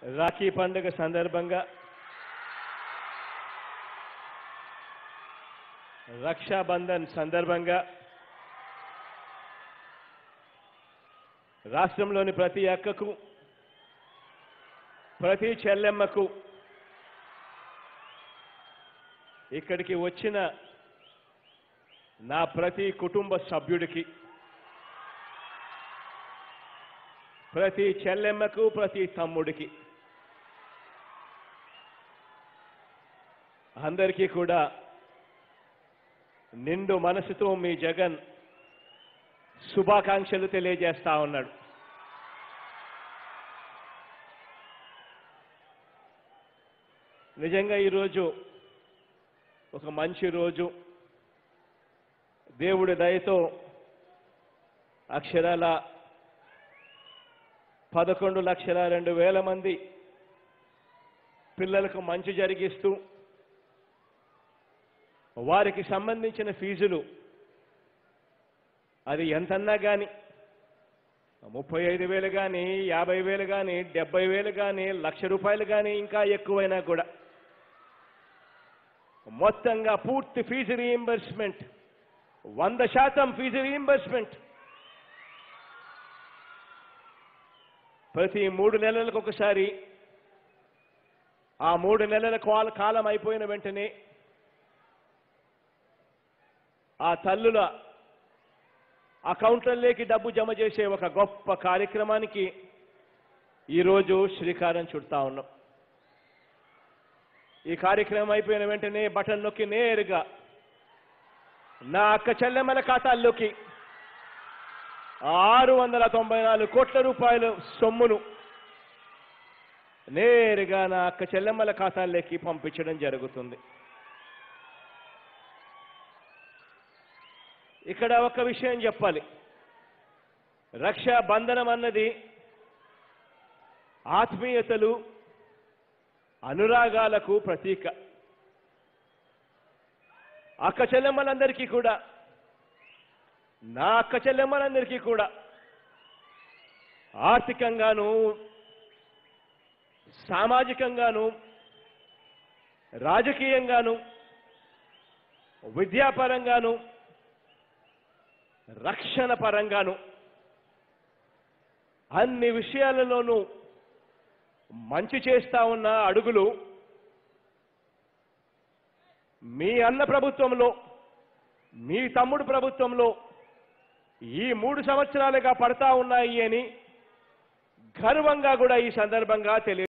రాఖీ పండుగ సందర్భంగా రక్షాబంధన్ సందర్భంగా రాష్ట్రంలోని ప్రతి అక్కకు ప్రతి చెల్లెమ్మకు ఇక్కడికి వచ్చిన నా ప్రతి కుటుంబ సభ్యుడికి ప్రతి చెల్లెమ్మకు ప్రతి తమ్ముడికి అందరికీ కూడా నిండు మనసుతో మీ జగన్ శుభాకాంక్షలు తెలియజేస్తా ఉన్నాడు నిజంగా ఈరోజు ఒక మంచి రోజు దేవుడి దయతో అక్షరాల పదకొండు లక్షల రెండు వేల మంది పిల్లలకు మంచి జరిగిస్తూ వారికి సంబంధించిన ఫీజులు అది ఎంతన్నా కానీ ముప్పై ఐదు వేలు కానీ యాభై వేలు కానీ డెబ్బై వేలు కానీ లక్ష రూపాయలు కానీ ఇంకా ఎక్కువైనా కూడా మొత్తంగా పూర్తి ఫీజు రీయింబర్స్మెంట్ వంద శాతం ఫీజు రీయింబర్స్మెంట్ ప్రతి మూడు నెలలకు ఒకసారి ఆ మూడు నెలల కాల కాలం అయిపోయిన వెంటనే ఆ తల్లుల అకౌంట్లలోకి డబ్బు జమ చేసే ఒక గొప్ప కార్యక్రమానికి ఈరోజు శ్రీకారం చుడతా ఉన్నాం ఈ కార్యక్రమం అయిపోయిన వెంటనే బటన్ నొక్కి నేరుగా నా అక్క చెల్లెమ్మల ఖాతాల్లోకి ఆరు వందల తొంభై నాలుగు కోట్ల రూపాయల సొమ్మును నేరుగా నా అక్క చెల్లెమ్మల ఖాతాల్లోకి పంపించడం జరుగుతుంది ఇక్కడ ఒక విషయం చెప్పాలి రక్షా బంధనం అన్నది ఆత్మీయతలు అనురాగాలకు ప్రతీక అక్క చెల్లెమ్మలందరికీ కూడా నా అక్క చెల్లెమ్మలందరికీ కూడా ఆర్థికంగాను సామాజికంగాను రాజకీయంగాను విద్యాపరంగాను రక్షణ పరంగాను అన్ని విషయాలలోనూ మంచి చేస్తా ఉన్న అడుగులు మీ అన్న ప్రభుత్వంలో మీ తమ్ముడు ప్రభుత్వంలో ఈ మూడు సంవత్సరాలుగా పడతా ఉన్నాయి అని గర్వంగా కూడా ఈ సందర్భంగా తెలియ